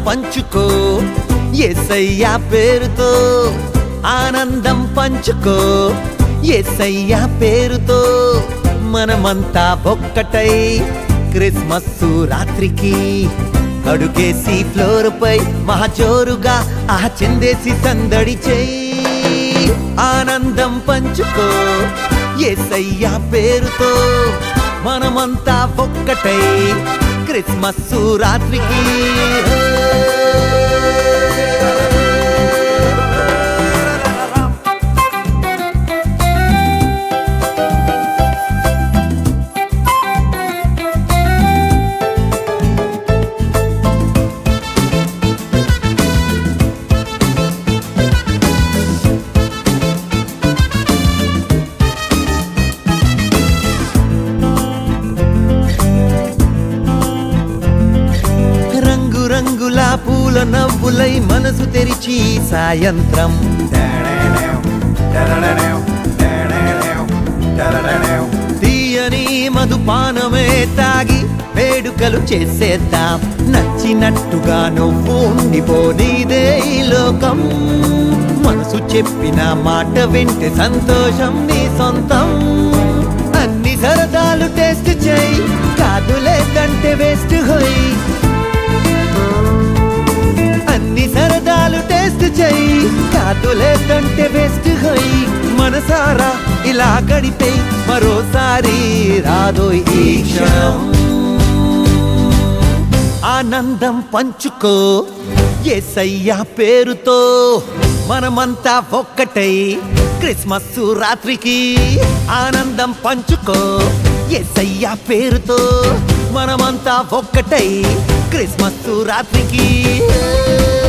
పంచుకో ఎస్ఐయా పేరుతో ఆనందం పంచుకో ఎస్ఐయా పేరుతో మనమంతా ఒక్కటై క్రిస్మస్ రాత్రికి అడుగేసి ఫ్లోర్ పై మహజోరుగా ఆ చెందేసి సందడి చేయి ఆనందం పంచుకో ఎస్ఐయా పేరుతో మనమంతా ఒక్కటై క్రిస్మస్ రాత్రికి రంగు రంగుల పూల నవ్వులై మనసు తెరిచి సాయంత్రం తీయని మధుపానమే తాగి వేడుకలు చేసేద్దాం నచ్చినట్టుగా నువ్వు ఉండిపో నీదే ఈ లోకం మనసు చెప్పిన మాట వింటే సంతోషం నీ సొంతం అన్ని సరదాలు టేస్ట్ చేయి కాదులే కంటే వేస్ట్ హోయి అన్ని సరదాలు టేస్ట్ చెయ్యి కాదులేదంటే వేస్ట్ హోయి మనసారా ఇలా గడిపే మరోసారి రాదో ఈ క్షణం ఆనందం పంచుకో ఎస్ఐయా పేరుతో మనమంతా ఒక్కటై క్రిస్మస్ రాత్రికి ఆనందం పంచుకో ఎస్ఐయా పేరుతో మనమంతా ఒక్కటై క్రిస్మస్ రాత్రికి